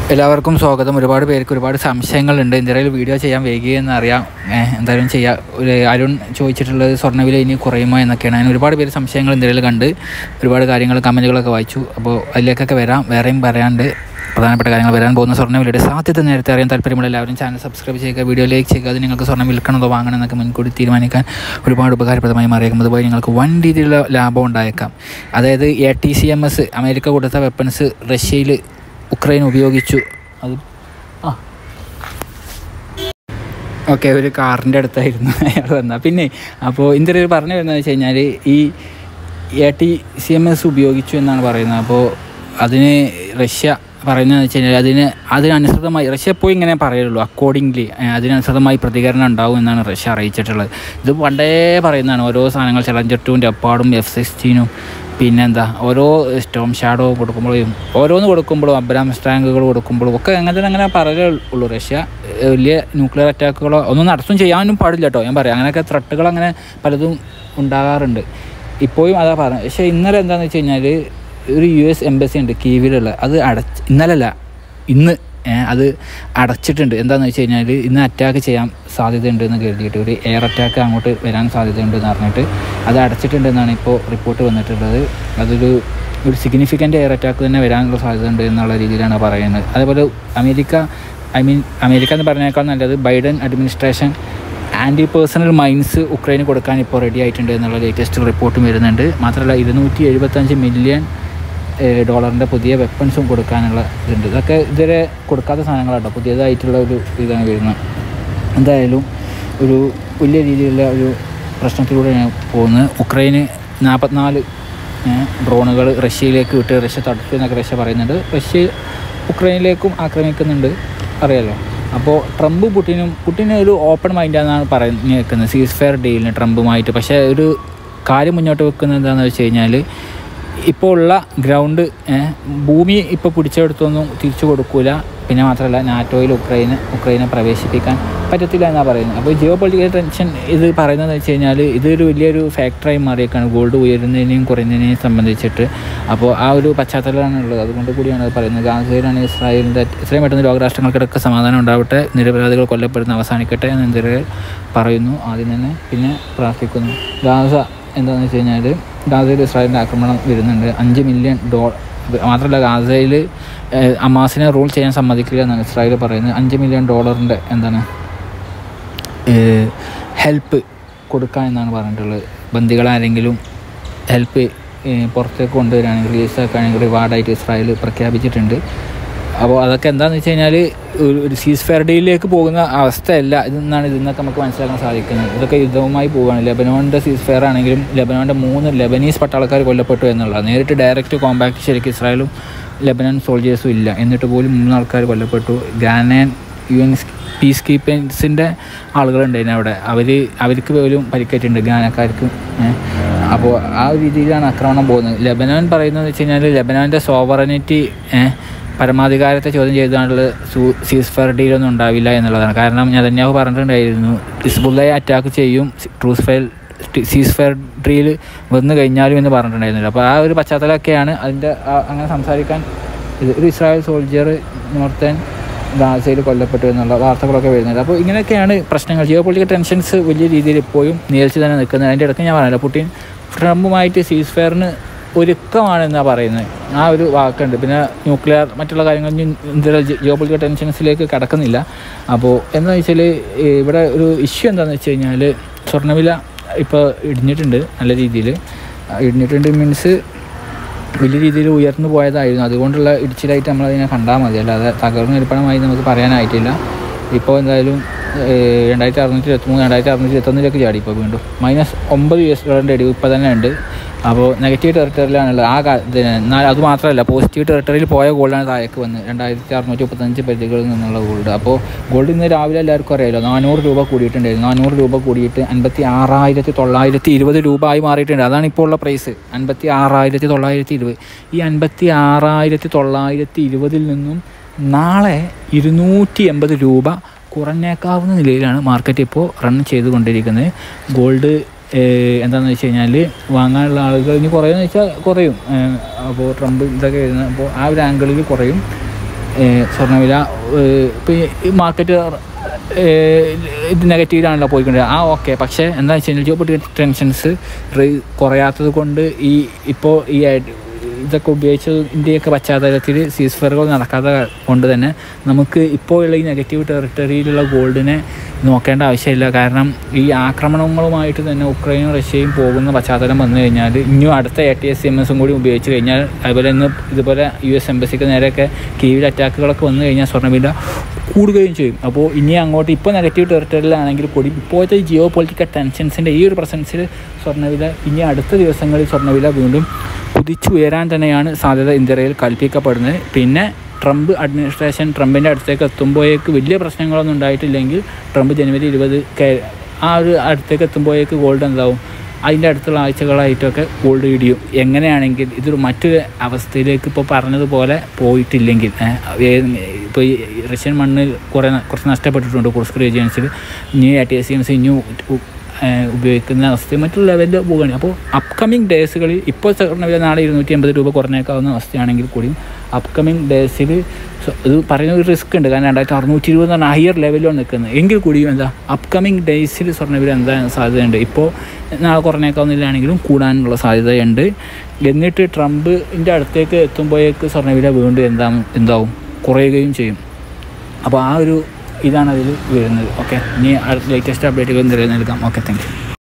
എല്ലാവർക്കും സ്വാഗതം ഒരുപാട് പേർക്ക് ഒരുപാട് സംശയങ്ങളുണ്ട് എന്തെങ്കിലും വീഡിയോ ചെയ്യാൻ വൈകിയെന്ന് അറിയാം ഏഹ് എന്തായാലും ചെയ്യാം ഒരു അരുൺ ചോദിച്ചിട്ടുള്ളത് സ്വർണ്ണവില ഇനി കുറയുമോ എന്നൊക്കെയാണ് അതിന് ഒരുപാട് പേര് സംശയങ്ങൾ എന്തെങ്കിലും കണ്ട് ഒരുപാട് കാര്യങ്ങൾ കമൻറ്റുകളൊക്കെ വായിച്ചു അപ്പോൾ അതിലേക്കൊക്കെ വരാം വേറെയും പറയാണ്ട് പ്രധാനപ്പെട്ട കാര്യങ്ങൾ വരാൻ പോകുന്ന സ്വർണ്ണവിലയുടെ സാധ്യത നേരത്തെ അറിയാൻ താല്പര്യമുള്ള എല്ലാവരും ചാനൽ സബ്സ്ക്രൈബ് ചെയ്യുക വീഡിയോ ലൈക്ക് ചെയ്യുക അത് നിങ്ങൾക്ക് സ്വർണ്ണം വിൽക്കണതോ വാങ്ങണം എന്നൊക്കെ മുൻകൂട്ടി തീരുമാനിക്കാൻ ഒരുപാട് ഉപകാരപ്രദമായി മാറിയേക്കും അതുപോലെ നിങ്ങൾക്ക് വൻ രീതിയിലുള്ള ലാഭം ഉണ്ടായേക്കാം അതായത് A T C M S America കൊടുത്ത വെപ്പൺസ് റഷ്യയിൽ ഉക്രൈൻ ഉപയോഗിച്ചു അത് ആ ഓക്കെ ഒരു കാറിൻ്റെ അടുത്തായിരുന്നു അയാൾ വന്നാൽ പിന്നെ അപ്പോൾ ഇന്ത്യയിൽ പറഞ്ഞു വരുന്നത് വെച്ച് കഴിഞ്ഞാൽ ഈ A T C M S ഉപയോഗിച്ചു എന്നാണ് പറയുന്നത് അപ്പോൾ അതിന് റഷ്യ പറയുന്നത് വെച്ച് കഴിഞ്ഞാൽ അതിന് അതിനനുസൃതമായി റഷ്യ പോയി ഇങ്ങനെ പറയുള്ളൂ അക്കോർഡിംഗ്ലി അതിനനുസൃതമായി പ്രതികരണം ഉണ്ടാവും എന്നാണ് റഷ്യ അറിയിച്ചിട്ടുള്ളത് ഇത് പണ്ടേ പറയുന്നതാണ് ഓരോ സാധനങ്ങൾ ചലഞ്ചർ ടുവിൻ്റെ അപ്പാടും എഫ് സിക്സ്റ്റീനും പിന്നെന്താ ഓരോ സ്റ്റോം ഷാഡോ കൊടുക്കുമ്പോഴും ഓരോന്ന് കൊടുക്കുമ്പോഴും അബ്രാം സ്റ്റാങ്കുകൾ കൊടുക്കുമ്പോഴും ഒക്കെ അങ്ങനെ തന്നെ അങ്ങനെ പറയുള്ളൂ റഷ്യ ഏഹ് വലിയ ന്യൂക്ലിയർ അറ്റാക്കുകളോ ഒന്നും നടത്തും ചെയ്യാനും പാടില്ല കേട്ടോ ഞാൻ പറയാം അങ്ങനെയൊക്കെ ത്രട്ടുകൾ അങ്ങനെ പലതും ഉണ്ടാകാറുണ്ട് ഇപ്പോഴും അതാ പറഞ്ഞത് പക്ഷേ ഇന്നലെ എന്താണെന്ന് വെച്ച് കഴിഞ്ഞാൽ ഒരു യു എസ് എംബസി ഉണ്ട് കീവിലുള്ള അത് അടച്ച് ഇന്നലല്ല ഇന്ന് ഏ, അത് അടച്ചിട്ടുണ്ട് എന്താണെന്ന് വെച്ച് കഴിഞ്ഞാൽ ഇന്ന് അറ്റാക്ക് ചെയ്യാൻ സാധ്യതയുണ്ട് എന്ന് കരുതിയിട്ട് ഒരു എയർ അറ്റാക്ക് അങ്ങോട്ട് വരാൻ സാധ്യതയുണ്ട് എന്ന് പറഞ്ഞിട്ട് അത് അടച്ചിട്ടുണ്ട് എന്നാണ് ഇപ്പോൾ റിപ്പോർട്ട് വന്നിട്ടുള്ളത് അതൊരു ഒരു സിഗ്നിഫിക്കൻ്റ് എയർ അറ്റാക്ക് തന്നെ വരാനുള്ള സാധ്യത ഉണ്ട് എന്നുള്ള രീതിയിലാണ് പറയുന്നത് അതേപോലെ അമേരിക്ക ഐ മീൻ അമേരിക്ക എന്ന് പറഞ്ഞേക്കാൾ നല്ലത് Biden administration anti personnel mines ഉക്രൈന് കൊടുക്കാൻ ഇപ്പോൾ റെഡി ആയിട്ടുണ്ട് എന്നുള്ള ലേറ്റസ്റ്റ് റിപ്പോർട്ടും വരുന്നുണ്ട് മാത്രമല്ല ഇരുന്നൂറ്റി എഴുപത്തഞ്ച് മില്യൺ ഡോളറിൻ്റെ പുതിയ വെപ്പൺസും കൊടുക്കാനുള്ള ഇതുണ്ട് ഇതൊക്കെ ഇതുവരെ കൊടുക്കാത്ത സാധനങ്ങളാട്ടോ പുതിയതായിട്ടുള്ള ഒരു ഇതാണ് വരുന്നത് എന്തായാലും ഒരു വലിയ രീതിയിലുള്ള ഒരു പ്രശ്നത്തിലൂടെയാണ് പോകുന്നത് ഉക്രൈന് നാൽപ്പത്തിനാല് ഡ്രോണുകൾ റഷ്യയിലേക്ക് വിട്ട് റഷ്യ തടുത്തു എന്നൊക്കെ റഷ്യ പറയുന്നുണ്ട് റഷ്യ ഉക്രൈനിലേക്കും ആക്രമിക്കുന്നുണ്ട് അറിയാലോ അപ്പോൾ ട്രംപ് പുട്ടിനും പുട്ടിന് ഒരു ഓപ്പൺ മൈൻഡാണെന്നാണ് പറഞ്ഞു വെക്കുന്നത് സീസ് ഫെയർ ഡീലിന് ട്രംപുമായിട്ട് പക്ഷേ ഒരു കാര്യം മുന്നോട്ട് വെക്കുന്നത് എന്താണെന്ന് വെച്ച് കഴിഞ്ഞാൽ ഇപ്പോൾ ഉള്ള ഗ്രൗണ്ട് ഏഹ്, ഭൂമി ഇപ്പോൾ പിടിച്ചെടുത്തൊന്നും തിരിച്ചു കൊടുക്കൂല പിന്നെ മാത്രമല്ല നാറ്റോയിൽ ഉക്രൈന് ഉക്രൈനെ പ്രവേശിപ്പിക്കാൻ പറ്റത്തില്ല എന്നാണ് പറയുന്നത് അപ്പോൾ ജിയോ പൊളിറ്റിക്കൽ ടെൻഷൻ ഇത് പറയുന്നത് വെച്ച് കഴിഞ്ഞാൽ ഇതൊരു വലിയൊരു ഫാക്ടറായി മാറിയേക്കാണ് ഗോൾഡ് ഉയരുന്നതിനെയും കുറയുന്നതിനെയും സംബന്ധിച്ചിട്ട് അപ്പോൾ ആ ഒരു പശ്ചാത്തലമാണ് ഉള്ളത് അതുകൊണ്ട് കൂടിയാണ് അത് പറയുന്നത് ഗാസയിലാണ് ഇസ്രായേലിൻ്റെ എത്രയും പെട്ടെന്ന് ലോകരാഷ്ട്രങ്ങൾക്കിടക്ക് സമാധാനം ഉണ്ടാവട്ടെ നിരപരാധികൾ കൊല്ലപ്പെടുന്ന അവസാനിക്കട്ടെ എന്ന് ഇന്ത്യയിൽ പറയുന്നു ആദ്യം തന്നെ പിന്നെ പ്രാർത്ഥിക്കുന്നു ഗാസ എന്താണെന്ന് വെച്ച് കഴിഞ്ഞാൽ ഗാസയിൽ ഇസ്രായേലിൻ്റെ ആക്രമണം വരുന്നുണ്ട് അഞ്ച് മില്യൺ ഡോ മാത്രമല്ല ഗാസയിൽ അമാസിനെ റൂൾ ചെയ്യാൻ സമ്മതിക്കില്ല എന്നാണ് ഇസ്രായേൽ പറയുന്നത് അഞ്ച് മില്യൺ ഡോളറിൻ്റെ എന്താണ് ഹെൽപ്പ് കൊടുക്കാൻ എന്നാണ് പറഞ്ഞിട്ടുള്ളത് ബന്ദികളാരെങ്കിലും ഹെൽപ്പ് പുറത്തേക്ക് കൊണ്ടുവരികയാണെങ്കിൽ റിലീസാക്കുകയാണെങ്കിൽ റിവാർഡായിട്ട് ഇസ്രായേൽ പ്രഖ്യാപിച്ചിട്ടുണ്ട് അപ്പോൾ അതൊക്കെ എന്താണെന്ന് വെച്ച് കഴിഞ്ഞാൽ ഒരു ഒരു സീസ് ഫെയർ ഡീലിലേക്ക് പോകുന്ന അവസ്ഥയല്ല ഇതെന്നാണ് ഇതിൽ നിന്നൊക്കെ നമുക്ക് മനസ്സിലാക്കാൻ സാധിക്കുന്നത് ഇതൊക്കെ യുദ്ധവുമായി പോവുകയാണ് ലെബനോണിൻ്റെ സീസ് ഫെയർ ആണെങ്കിലും ലെബനോണിൻ്റെ മൂന്ന് ലെബനീസ് പട്ടാളക്കാർ കൊല്ലപ്പെട്ടു എന്നുള്ളത് നേരിട്ട് ഡയറക്റ്റ് കോമ്പാക്ട് ശരിക്കും ഇസ്രായേലും ലെബനൻ സോൾജേഴ്സും ഇല്ല എന്നിട്ട് പോലും മൂന്ന് ആൾക്കാർ കൊല്ലപ്പെട്ടു ഗാനൻ യു എൻ പീസ് കീപ്പേഴ്സിൻ്റെ ആളുകളുണ്ടായിരുന്നു അവിടെ അവർ അവർക്ക് പോലും പരിക്കേറ്റുണ്ട് ഗാനക്കാർക്ക് അപ്പോൾ ആ ഒരു രീതിയിലാണ് ആക്രമണം പോകുന്നത് ലെബനോൻ പറയുന്നത് വെച്ച് കഴിഞ്ഞാൽ ലെബനോൻ്റെ സോവറനിറ്റി പരമാധികാരത്തെ ചോദ്യം ചെയ്തുകൊണ്ടുള്ള സൂ സീസ് ഫയർ ഡീലൊന്നും ഉണ്ടാവില്ല എന്നുള്ളതാണ് കാരണം നെതന്യാഹു പറഞ്ഞിട്ടുണ്ടായിരുന്നു ഹിസ്ബുള്ളയെ അറ്റാക്ക് ചെയ്യും truce file ceasefire deal വന്നു കഴിഞ്ഞാലും എന്ന് പറഞ്ഞിട്ടുണ്ടായിരുന്നില്ല അപ്പോൾ ആ ഒരു പശ്ചാത്തലമൊക്കെയാണ് അതിൻ്റെ ആ- അങ്ങനെ സംസാരിക്കാൻ ഇത് ഒരു ഇസ്രായേൽ സോൾജിയർ നോർത്തേൺ ഗാസയിൽ കൊല്ലപ്പെട്ടു എന്നുള്ള വാർത്തകളൊക്കെ വരുന്നത് അപ്പോൾ ഇങ്ങനെയൊക്കെയാണ് പ്രശ്നങ്ങൾ ജിയോ പൊളിറ്റിക്കൽ ടെൻഷൻസ് വലിയ രീതിയിൽ ഇപ്പോഴും നേരിച്ച് തന്നെ നിൽക്കുന്നത് അതിൻ്റെ ഇടയ്ക്ക് ഞാൻ പറഞ്ഞില്ല പുടിൻ ട്രംപുമായിട്ട് സീസ് ഫെയറിന് ഒരുക്കമാണെന്നാണ് പറയുന്നത് ആ ഒരു വാക്കുണ്ട് പിന്നെ ന്യൂക്ലിയർ മറ്റുള്ള കാര്യങ്ങളൊന്നും ഇന്ത്യയിലെ ജിയോ പൊളിറ്റിക്കൽ ടെൻഷൻസിലേക്ക് കടക്കുന്നില്ല അപ്പോൾ എന്താണെന്ന് വെച്ചാൽ ഇവിടെ ഒരു ഇഷ്യൂ എന്താണെന്ന് വെച്ച് കഴിഞ്ഞാൽ സ്വർണ്ണവില ഇപ്പോൾ ഇടിഞ്ഞിട്ടുണ്ട് നല്ല രീതിയിൽ ഇടിഞ്ഞിട്ടുണ്ട് മീൻസ് വലിയ രീതിയിൽ ഉയർന്നു പോയതായിരുന്നു അതുകൊണ്ടുള്ള ഇടിച്ചിലായിട്ട് നമ്മളതിനെ കണ്ടാൽ മതി അല്ലാതെ തകർന്ന് ഇരിപ്പണമായി നമുക്ക് പറയാനായിട്ടില്ല ഇപ്പോൾ എന്തായാലും ഏഹ്, രണ്ടായിരത്തി അറുന്നൂറ്റി ഇരുപത്തി മൂന്ന് രണ്ടായിരത്തി അറുന്നൂറ്റി ഇരുപത്തൊന്നിലേക്ക് ചാടി ഇപ്പോൾ വീണ്ടും മൈനസ് ഒമ്പത് യു എസ് ഡോളറിൻ്റെ ഇടിവ് ഇപ്പോൾ തന്നെ ഉണ്ട് അപ്പോൾ നെഗറ്റീവ് ടെറിട്ടറിയിലാണുള്ളത് ആ കാ- ഇതിന് എന്നാൽ അത് മാത്രമല്ല പോസിറ്റീവ് ടെറിട്ടറിയിൽ പോയ ഗോൾഡാണ് താഴേക്ക് വന്നത് രണ്ടായിരത്തി അറുന്നൂറ്റി മുപ്പത്തഞ്ച് പരിധികളിൽ നിന്നുള്ള ഗോൾഡ് അപ്പോൾ ഗോൾഡ് ഇന്ന് രാവിലെ എല്ലാവർക്കും അറിയാലോ നാനൂറ് രൂപ കൂടിയിട്ടുണ്ടായിരുന്നു നാനൂറ് രൂപ കൂടിയിട്ട് അൻപത്തി ആറായിരത്തി തൊള്ളായിരത്തി ഇരുപത് രൂപ ആയി മാറിയിട്ടുണ്ട് അതാണ് ഇപ്പോൾ ഉള്ള പ്രൈസ് അൻപത്തി ആറായിരത്തി തൊള്ളായിരത്തി ഇരുപത് ഈ അൻപത്തി ആറായിരത്തി തൊള്ളായിരത്തി ഇരുപതിൽ നിന്നും നാളെ ഇരുന്നൂറ്റി എൺപത് രൂപ കുറഞ്ഞേക്കാവുന്ന നിലയിലാണ് മാർക്കറ്റ് ഇപ്പോൾ റൺ ചെയ്തുകൊണ്ടിരിക്കുന്നത് ഗോൾഡ് ഏഹ് എന്താണെന്ന് വെച്ച് കഴിഞ്ഞാൽ വാങ്ങാനുള്ള ആളുകൾ ഇനി കുറയുമെന്ന് വെച്ചാൽ കുറയും ഏഹ് അപ്പോൾ ട്രംപ് ഇതൊക്കെ വരുന്നത് അപ്പോൾ ആ ഒരു ആംഗിളിൽ കുറയും സ്വർണ്ണവില ഇപ്പോൾ ഈ മാർക്കറ്റ് ഇത് നെഗറ്റീവിലാണല്ലോ പോയിക്കൊണ്ടിരിക്കുന്നത് ആ ഓക്കെ പക്ഷേ എന്താ വെച്ച് കഴിഞ്ഞാൽ ജിയോ പൊളിറ്റിക്കൽ ടെൻഷൻസ് കുറയാത്തത് കൊണ്ട് ഈ ഇപ്പോൾ ഈ ഇതൊക്കെ ഉപയോഗിച്ച് ഇന്ത്യയൊക്കെ പശ്ചാത്തലത്തിൽ സീസ്ഫറുകൾ നടക്കാതെ കൊണ്ട് തന്നെ നമുക്ക് ഇപ്പോൾ ഉള്ള ഈ നെഗറ്റീവ് ടെറിട്ടറിയിലുള്ള ഗോൾഡിനെ നോക്കേണ്ട ആവശ്യമില്ല കാരണം ഈ ആക്രമണങ്ങളുമായിട്ട് തന്നെ ഉക്രൈനും റഷ്യയും പോകുന്ന പശ്ചാത്തലം വന്നു കഴിഞ്ഞാൽ ഇനിയും അടുത്ത A T S C M എസും കൂടി ഉപയോഗിച്ച് കഴിഞ്ഞാൽ അതുപോലെ ഇന്ന് ഇതുപോലെ യു എസ് എംബസിക്ക് നേരെയൊക്കെ കീവിൽ അറ്റാക്കുകളൊക്കെ വന്നു കഴിഞ്ഞാൽ സ്വർണ്ണവില കൂടുകയും ചെയ്യും അപ്പോൾ ഇനി അങ്ങോട്ട് ഇപ്പോൾ നെഗറ്റീവ് ടെറിട്ടറിയിലാണെങ്കിൽ കൂടി ഇപ്പോഴത്തെ ജിയോ പൊളിറ്റിക്കൽ ടെൻഷൻസിൻ്റെ ഈ ഒരു പ്രസൻസിൽ സ്വർണ്ണവില ഇനി അടുത്ത ദിവസങ്ങളിൽ സ്വർണ്ണവില വീണ്ടും കുതിച്ചുയരാൻ തന്നെയാണ് സാധ്യത ഇന്ത്യയിൽ കൽപ്പിക്കപ്പെടുന്നത് പിന്നെ ട്രംപ് അഡ്മിനിസ്ട്രേഷൻ ട്രംപിൻ്റെ അടുത്തേക്ക് എത്തുമ്പോഴേക്ക് വലിയ പ്രശ്നങ്ങളൊന്നും ഉണ്ടായിട്ടില്ലെങ്കിൽ ട്രംപ് ജനുവരി ഇരുപത് ആ ഒരു അടുത്തേക്ക് എത്തുമ്പോഴേക്ക് ഗോൾഡ് എന്താവും അതിൻ്റെ അടുത്തുള്ള ആഴ്ചകളായിട്ടൊക്കെ ഗോൾഡ് ഇടിയും എങ്ങനെയാണെങ്കിൽ ഇതൊരു മറ്റൊരു അവസ്ഥയിലേക്ക് ഇപ്പോൾ പറഞ്ഞതുപോലെ പോയിട്ടില്ലെങ്കിൽ ഇപ്പോൾ ഈ റഷ്യൻ മണ്ണിൽ കുറേ കുറച്ച് നഷ്ടപ്പെട്ടിട്ടുണ്ട് കുർസ്ക് റീജിയൻസിൽ ഇനി A T S C M C ഇനി ഉപയോഗിക്കുന്ന അവസ്ഥ മറ്റുള്ള ലെവലിൽ പോവുകയാണ് അപ്പോൾ അപ്കമിങ് ഡേയ്സുകളിൽ ഇപ്പോൾ സ്വർണ്ണവില നാളെ ഇരുന്നൂറ്റി അമ്പത് രൂപ കുറഞ്ഞേക്കാവുന്ന അവസ്ഥയാണെങ്കിൽ കൂടിയും അപ്കമിങ് ഡേയ്സിൽ ഇത് പറയുന്ന ഒരു റിസ്ക് ഉണ്ട് കാരണം രണ്ടായിരത്തി അറുന്നൂറ്റി ഇരുപത് എന്ന് പറഞ്ഞാൽ ഹയർ ലെവലിലാണ് നിൽക്കുന്നത് എങ്കിൽ കൂടിയും എന്താ അപ്കമിങ് ഡേയ്സിൽ സ്വർണ്ണവില എന്താ സാധ്യതയുണ്ട് ഇപ്പോൾ നാളെ കുറഞ്ഞേക്കാവുന്നില്ലാണെങ്കിലും കൂടാനുള്ള സാധ്യതയുണ്ട് എന്നിട്ട് ട്രംപിൻ്റെ അടുത്തേക്ക് എത്തുമ്പോഴേക്ക് സ്വർണ്ണവില വീണ്ടും എന്താ എന്താവും കുറയുകയും ചെയ്യും അപ്പോൾ ആ ഒരു ഇതാണ് അതിൽ വരുന്നത് ഓക്കെ ഇനി ലേറ്റസ്റ്റ് അപ്ഡേറ്റുകൾ എന്തെങ്കിലും നൽകാം ഓക്കെ താങ്ക് യു